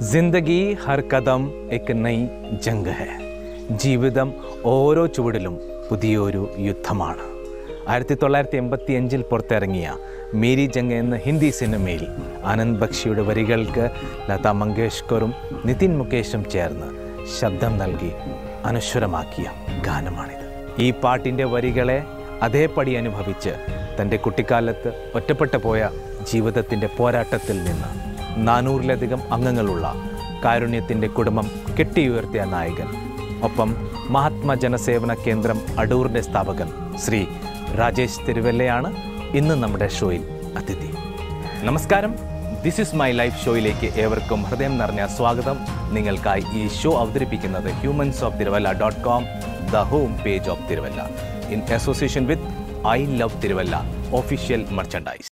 ജിന്ദഗി ഹർ കദം എക് നൈ ജംഗ് ഹെ ജീവിതം ഓരോ ചുവടിലും പുതിയൊരു യുദ്ധമാണ് ആയിരത്തി തൊള്ളായിരത്തി എൺപത്തി അഞ്ചിൽ പുറത്തിറങ്ങിയ മേരി ജംഗ് എന്ന ഹിന്ദി സിനിമയിൽ ആനന്ദ് ബക്ഷിയുടെ വരികൾക്ക് ലതാ മങ്കേഷ്കറും നിതിൻ മുകേഷും ചേർന്ന് ശബ്ദം നൽകി അനശ്വരമാക്കിയ ഗാനമാണിത് ഈ പാട്ടിൻ്റെ വരികളെ അതേപടി അനുഭവിച്ച് തൻ്റെ കുട്ടിക്കാലത്ത് ഒറ്റപ്പെട്ടു പോയ ജീവിതത്തിൻ്റെ പോരാട്ടത്തിൽ നിന്ന് നാനൂറിലധികം അംഗങ്ങളുള്ള കാരുണ്യത്തിൻ്റെ കുടുംബം കെട്ടിയുയർത്തിയ നായകൻ ഒപ്പം മഹാത്മാ ജനസേവന കേന്ദ്രം അടൂറിൻ്റെ സ്ഥാപകൻ ശ്രീ രാജേഷ് തിരുവല്ലയാണ് ഇന്ന് നമ്മുടെ ഷോയിൽ അതിഥി നമസ്കാരം ദിസ് ഇസ് മൈ ലൈഫ് ഷോയിലേക്ക് ഏവർക്കും ഹൃദയം നിറഞ്ഞ സ്വാഗതം നിങ്ങൾക്കായി ഈ ഷോ അവതരിപ്പിക്കുന്നത് humans of Thiruvalla dot com the home page of Thiruvalla in association with I love Thiruvalla official merchandise